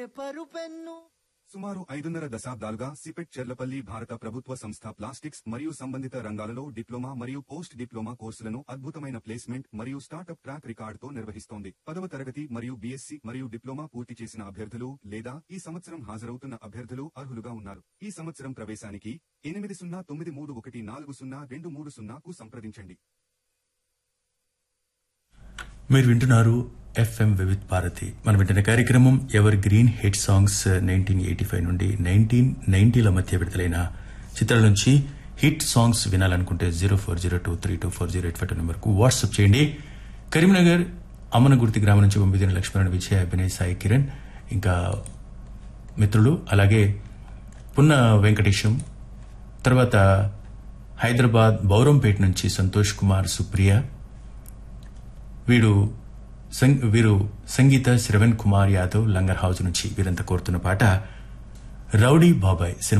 పరుపెన్ను సుమారు ఐదున్నర దశాబ్దాలుగా సిపెట్ చెర్లపల్లి భారత ప్రభుత్వ సంస్థ ప్లాస్టిక్స్ మరియు సంబంధిత రంగాలలో డిప్లొమా మరియు పోస్ట్ డిప్లొమా కోర్సులను అద్భుతమైన ప్లేస్మెంట్ మరియు స్టార్టప్ ట్రాక్ రికార్డుతో నిర్వహిస్తోంది పదవ తరగతి మరియు బీఎస్సీ మరియు డిప్లొమా పూర్తి చేసిన అభ్యర్థులు లేదా ఈ సంవత్సరం హాజరవుతున్న అభ్యర్థులు అర్హులుగా ఉన్నారు ఈ సంవత్సరం ప్రవేశానికి ఎనిమిది సున్నా తొమ్మిది మూడు ఒకటి నాలుగు సున్నా రెండు మూడు సున్నాకు సంప్రదించండి మీరు వింటున్నారు ఎఫ్ఎం వివిధ్ భారతి మనం వింటున్న కార్యక్రమం evergreen hit songs nineteen eighty five నుండి నైన్టీన్ నైన్టీల మధ్య విడుదలైన చిత్రాల నుంచి హిట్ సాంగ్స్ వినాలనుకుంటే zero four zero two three two four zero eight five two నెంబర్కు వాట్సాప్ చేయండి కరీంనగర్ అమ్మనగుర్తి గ్రామం నుంచి పంపిదిన లక్ష్మణ్ విజయ్ అభినయ్ సాయి కిరణ్ ఇంకా మిత్రులు అలాగే పున్న వెంకటేశం తర్వాత హైదరాబాద్ బౌరంపేట నుంచి సంతోష్ కుమార్ సుప్రియ వీడు సం- వీరు సంగీత శ్రవణ్ కుమార్ యాదవ్ లంగర్ హౌస్ నుంచి వీరంతా కోరుతున్న పాట రౌడీ బాబాయ్ సినిమా